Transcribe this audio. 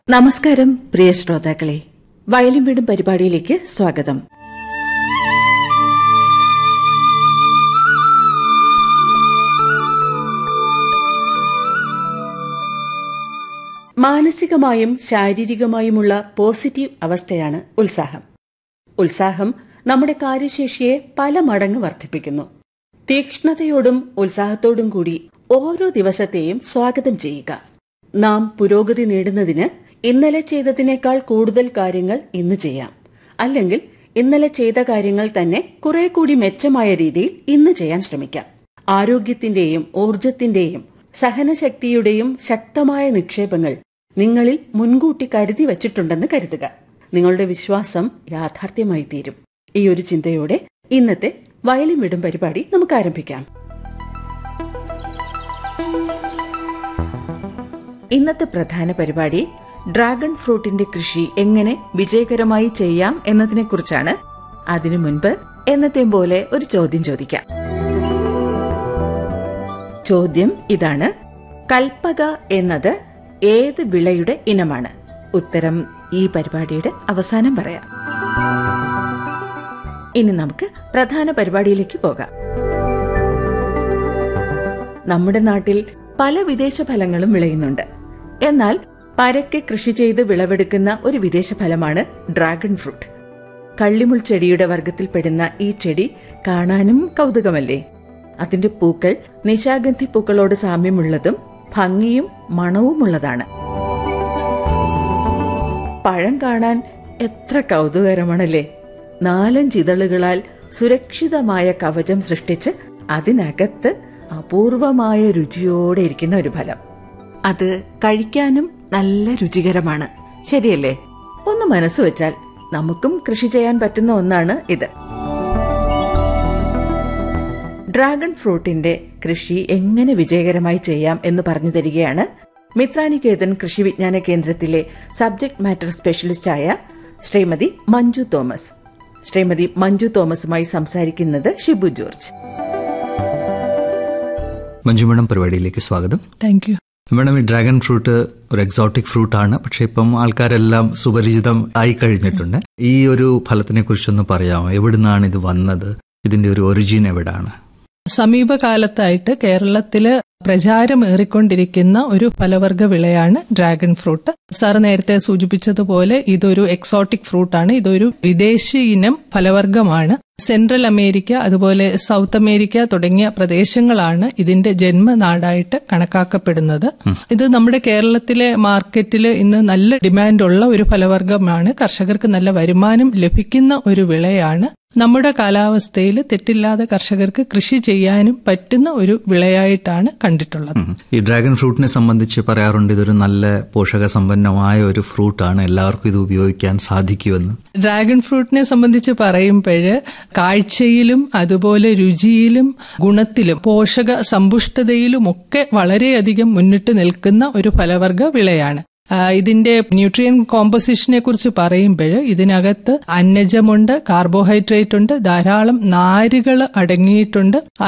നമസ്കാരം പ്രിയ ശ്രോതാക്കളെ വയലും വീടും പരിപാടിയിലേക്ക് സ്വാഗതം മാനസികമായും ശാരീരികമായുമുള്ള പോസിറ്റീവ് അവസ്ഥയാണ് ഉത്സാഹം ഉത്സാഹം നമ്മുടെ കാര്യശേഷിയെ പല മടങ്ങ് വർദ്ധിപ്പിക്കുന്നു തീക്ഷ്ണതയോടും ഉത്സാഹത്തോടും കൂടി ഓരോ ദിവസത്തെയും സ്വാഗതം ചെയ്യുക നാം പുരോഗതി നേടുന്നതിന് ഇന്നലെ ചെയ്തതിനേക്കാൾ കൂടുതൽ കാര്യങ്ങൾ ഇന്ന് ചെയ്യാം അല്ലെങ്കിൽ ഇന്നലെ ചെയ്ത കാര്യങ്ങൾ തന്നെ കുറെ കൂടി മെച്ചമായ രീതിയിൽ ഇന്ന് ചെയ്യാൻ ശ്രമിക്കാം ആരോഗ്യത്തിന്റെയും ഊർജത്തിന്റെയും സഹനശക്തിയുടെയും ശക്തമായ നിക്ഷേപങ്ങൾ നിങ്ങളിൽ മുൻകൂട്ടി കരുതി വച്ചിട്ടുണ്ടെന്ന് കരുതുക നിങ്ങളുടെ വിശ്വാസം യാഥാർത്ഥ്യമായി തീരും ഈ ഒരു ചിന്തയോടെ ഇന്നത്തെ വയലിൻ വിടും പരിപാടി നമുക്ക് ആരംഭിക്കാം ഇന്നത്തെ പ്രധാന പരിപാടി ഡ്രാഗൺ ഫ്രൂട്ടിന്റെ കൃഷി എങ്ങനെ വിജയകരമായി ചെയ്യാം എന്നതിനെക്കുറിച്ചാണ് അതിനു മുൻപ് എന്നത്തെയും പോലെ ഒരു ചോദ്യം ചോദിക്കാം ചോദ്യം ഇതാണ് കൽപ്പക എന്നത് ഏത് വിളയുടെ ഇനമാണ് ഉത്തരം ഈ പരിപാടിയുടെ അവസാനം പറയാം ഇനി നമുക്ക് പ്രധാന പരിപാടിയിലേക്ക് പോകാം നമ്മുടെ നാട്ടിൽ പല വിദേശ ഫലങ്ങളും വിളയുന്നുണ്ട് എന്നാൽ പരക്കെ കൃഷി ചെയ്ത് വിളവെടുക്കുന്ന ഒരു വിദേശ ഫലമാണ് ഡ്രാഗൺ ഫ്രൂട്ട് കള്ളിമുൾ ചെടിയുടെ വർഗത്തിൽപ്പെടുന്ന ഈ ചെടി കാണാനും കൗതുകമല്ലേ അതിന്റെ പൂക്കൾ നിശാഗന്ധി പൂക്കളോട് സാമ്യമുള്ളതും ഭംഗിയും മണവുമുള്ളതാണ് പഴം കാണാൻ എത്ര കൗതുകരമാണല്ലേ നാലഞ്ചിതളുകളാൽ സുരക്ഷിതമായ കവചം സൃഷ്ടിച്ച് അതിനകത്ത് അപൂർവമായ രുചിയോടെ ഇരിക്കുന്ന ഒരു ഫലം അത് കഴിക്കാനും നല്ല രുചികരമാണ് ശരിയല്ലേ ഒന്ന് മനസ്സ് വെച്ചാൽ നമുക്കും കൃഷി ചെയ്യാൻ പറ്റുന്ന ഒന്നാണ് ഇത് ഡ്രാഗൺ ഫ്രൂട്ടിന്റെ കൃഷി എങ്ങനെ വിജയകരമായി ചെയ്യാം എന്ന് പറഞ്ഞു തരികയാണ് മിത്രാനികേതൻ കൃഷി വിജ്ഞാന കേന്ദ്രത്തിലെ സബ്ജക്ട് മാറ്റർ സ്പെഷ്യലിസ്റ്റായ ശ്രീമതി മഞ്ജു തോമസ് ശ്രീമതി മഞ്ജു തോമസുമായി സംസാരിക്കുന്നത് ഷിബു ജോർജ് മഞ്ജു മേഡം പരിപാടിയിലേക്ക് സ്വാഗതം താങ്ക് യു മേഡം ഈ ഡ്രാഗൺ ഫ്രൂട്ട് ഒരു എക്സോട്ടിക് ഫ്രൂട്ട് ആണ് പക്ഷെ ഇപ്പം ആൾക്കാരെല്ലാം സുപരിചിതം ആയി കഴിഞ്ഞിട്ടുണ്ട് ഈ ഒരു ഫലത്തിനെ കുറിച്ചൊന്ന് പറയാമോ എവിടുന്നാണ് ഇത് വന്നത് ഇതിന്റെ ഒരു ഒറിജിൻ എവിടാണ് സമീപകാലത്തായിട്ട് കേരളത്തില് പ്രചാരമേറിക്കൊണ്ടിരിക്കുന്ന ഒരു ഫലവർഗ വിളയാണ് ഡ്രാഗൺ ഫ്രൂട്ട് സാർ നേരത്തെ സൂചിപ്പിച്ചതുപോലെ ഇതൊരു എക്സോട്ടിക് ഫ്രൂട്ടാണ് ഇതൊരു വിദേശി ഇനം ഫലവർഗമാണ് സെൻട്രൽ അമേരിക്ക അതുപോലെ സൗത്ത് അമേരിക്ക തുടങ്ങിയ പ്രദേശങ്ങളാണ് ഇതിന്റെ ജന്മനാടായിട്ട് കണക്കാക്കപ്പെടുന്നത് ഇത് നമ്മുടെ കേരളത്തിലെ മാർക്കറ്റിൽ ഇന്ന് നല്ല ഡിമാൻഡുള്ള ഒരു ഫലവർഗമാണ് കർഷകർക്ക് നല്ല വരുമാനം ലഭിക്കുന്ന ഒരു വിളയാണ് നമ്മുടെ കാലാവസ്ഥയിൽ തെറ്റില്ലാതെ കർഷകർക്ക് കൃഷി ചെയ്യാനും പറ്റുന്ന ഒരു വിളയായിട്ടാണ് കണ്ടിട്ടുള്ളത് ഉം. ഈ ഡ്രാഗൺ ഫ്രൂട്ടിനെ സംബന്ധിച്ച് പറയാറുണ്ട് ഇതൊരു നല്ല പോഷക സമ്പന്നമായ ഒരു ഫ്രൂട്ടാണ് എല്ലാവർക്കും ഇത് ഉപയോഗിക്കാൻ സാധിക്കുമെന്ന് ഡ്രാഗൺ ഫ്രൂട്ടിനെ സംബന്ധിച്ച് പറയുമ്പോൾ കാഴ്ചയിലും അതുപോലെ രുചിയിലും ഗുണത്തിലും പോഷക സമ്പുഷ്ടതയിലും ഒക്കെ വളരെയധികം മുന്നിട്ട് നിൽക്കുന്ന ഒരു ഫലവർഗ വിളയാണ് ആ, ഇതിന്റെ ന്യൂട്രിയൻ കോമ്പോസിഷനെ കുറിച്ച് പറയുമ്പോൾ ഇതിനകത്ത് അന്നജമുണ്ട് കാർബോഹൈഡ്രേറ്റ് ഉണ്ട് ധാരാളം നാരുകൾ അടങ്ങിയിട്ടുണ്ട്